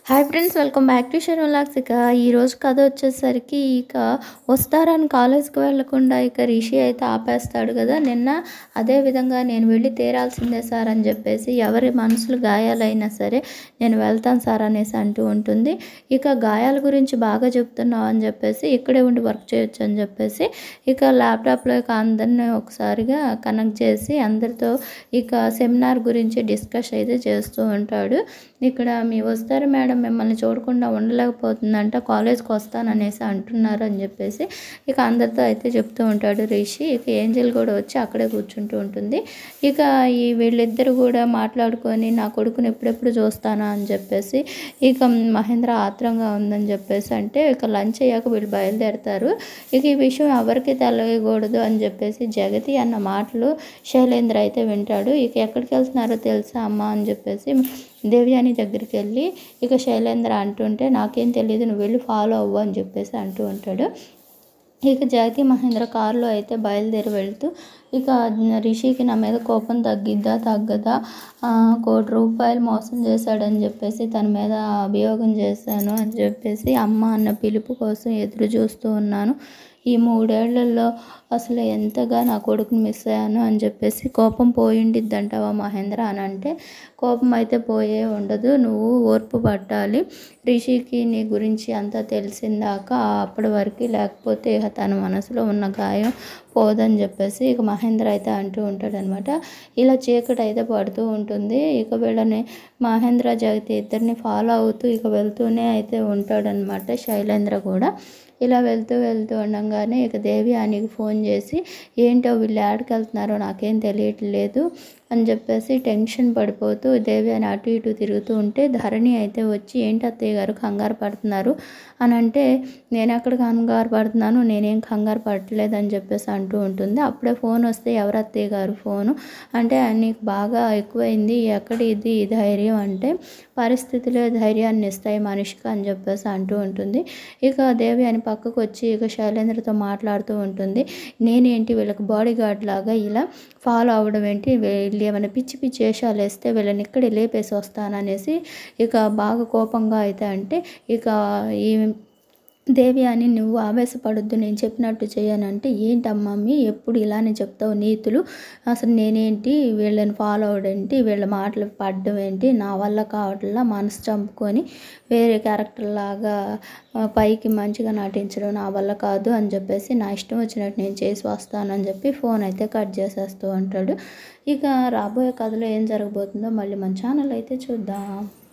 hi friends welcome back to Sharmila's ఇక ఈరోజు కథ వచ్చేసరికి ఇక వస్తారని కాలేజ్కి వెళ్ళకుండా ఇక రిషి అయితే ఆపేస్తాడు కదా నిన్న అదే విధంగా నేను వెళ్ళి తీరాల్సిందే సార్ అని చెప్పేసి ఎవరి మనసులు గాయాలైనా సరే నేను వెళ్తాను సార్ అనేసి అంటూ ఉంటుంది ఇక గాయాల గురించి బాగా చెప్తున్నావు అని చెప్పేసి ఇక్కడే ఉండి వర్క్ చేయొచ్చు అని చెప్పేసి ఇక ల్యాప్టాప్లో ఇక అందరినీ ఒకసారిగా కనెక్ట్ చేసి అందరితో ఇక సెమినార్ గురించి డిస్కస్ అయితే చేస్తూ ఉంటాడు ఇక్కడ మీ వస్తారు మేడం మిమ్మల్ని చూడకుండా ఉండలేకపోతుందంట కాలేజ్కి వస్తాననేసి అంటున్నారు అని చెప్పేసి ఇక అందరితో అయితే చెప్తూ ఉంటాడు రిషి ఇక ఏంజల్ కూడా వచ్చి అక్కడే కూర్చుంటూ ఉంటుంది ఇక ఈ వీళ్ళిద్దరు కూడా మాట్లాడుకొని నా కొడుకుని ఎప్పుడెప్పుడు చూస్తానా అని చెప్పేసి ఇక మహేంద్ర ఆత్రంగా ఉందని చెప్పేసి అంటే ఇక లంచ్ అయ్యాక వీళ్ళు బయలుదేరతారు ఇక ఈ విషయం ఎవరికి తెలియకూడదు అని చెప్పేసి జగతి అన్న మాటలు శైలేంద్ర అయితే వింటాడు ఇక ఎక్కడికి వెళ్తున్నారో తెలుసా అమ్మ అని చెప్పేసి దేవ్యాని దగ్గరికి వెళ్ళి ఇక శైలేంద్ర అంటుంటే నాకేం తెలియదు నువ్వు వెళ్ళి ఫాలో అవ్వు అని చెప్పేసి అంటూ ఉంటాడు ఇక జగతి మహేంద్ర కారులో అయితే బయలుదేరి వెళ్తూ ఇక రిషికి నా మీద కోపం తగ్గిద్దా తగ్గదా ఆ, కోటి రూపాయలు మోసం చేశాడని చెప్పేసి తన మీద అభియోగం చేశాను అని చెప్పేసి అమ్మ అన్న పిలుపు కోసం ఎదురు చూస్తూ ఉన్నాను ఈ మూడేళ్లలో అసలు ఎంతగా నా కొడుకుని మిస్ అయ్యాను అని చెప్పేసి కోపం పోయిండిద్ది అంటావా మహేంద్ర అని అంటే కోపం అయితే పోయే ఉండదు నువ్వు ఓర్పు పట్టాలి రిషికి నీ గురించి అంతా తెలిసిందాక అప్పటి వరకు లేకపోతే ఇక తన మనసులో ఉన్న గాయం పోదని చెప్పేసి ఇక మహేంద్ర అయితే అంటూ ఉంటాడనమాట ఇలా చీకటి అయితే పడుతూ ఉంటుంది ఇక వీళ్ళని మహేంద్ర జగతి ఇద్దరిని ఫాలో అవుతూ ఇక వెళ్తూనే అయితే ఉంటాడనమాట శైలేంద్ర కూడా ఇలా వెళ్తూ వెళ్తూ ఉండగానే ఇక దేవి ఆయనకి ఫోన్ చేసి ఏంటో వీళ్ళు ఆడికి వెళ్తున్నారో నాకేం తెలియట్లేదు అని చెప్పేసి టెన్షన్ పడిపోతూ దేవి అని అటు ఇటు తిరుగుతూ ఉంటే ధరణి అయితే వచ్చి ఏంటి అత్తయ్య గారు కంగారు పడుతున్నారు అని అంటే నేను ఎక్కడ కంగారు పడుతున్నాను నేనేం కంగారు పడట్లేదు అని చెప్పేసి అంటూ ఉంటుంది అప్పుడే ఫోన్ వస్తే ఎవరు అత్తయ్య గారు ఫోను అంటే నీకు బాగా ఎక్కువైంది ఎక్కడ ఇది ధైర్యం అంటే పరిస్థితులే ధైర్యాన్ని ఇస్తాయి మనిషికి అని చెప్పేసి అంటూ ఉంటుంది ఇక దేవి అని పక్కకు వచ్చి ఇక శైలేంద్రతో మాట్లాడుతూ ఉంటుంది నేనేంటి వీళ్ళకి బాడీ గార్డ్ లాగా ఇలా ఫాలో అవ్వడం ఏంటి వీళ్ళు ఏమైనా పిచ్చి పిచ్చి వేషాలు వేస్తే వీళ్ళని ఇక్కడే లేపేసి వస్తాననేసి ఇక బాగా కోపంగా అయితే అంటే ఇక ఈ దేవి అని నువ్వు ఆవేశపడొద్దు నేను చెప్పినట్టు చేయనంటే ఏంటమ్మా మమ్మీ ఎప్పుడు ఇలానే చెప్తావు నీతులు అసలు నేనేంటి వీళ్ళని ఫాలో అవడేంటి వీళ్ళ మాటలు పడడం ఏంటి నా వల్ల కావట్లా మనసు చంపుకొని వేరే క్యారెక్టర్ లాగా ఆ, పైకి మంచిగా నటించడం నా వల్ల కాదు అని చెప్పేసి నా ఇష్టం వచ్చినట్టు నేను చేసి వస్తానని చెప్పి ఫోన్ అయితే కట్ చేసేస్తూ ఉంటాడు ఇక రాబోయే కథలో ఏం జరగబోతుందో మళ్ళీ మన ఛానల్ అయితే చూద్దాం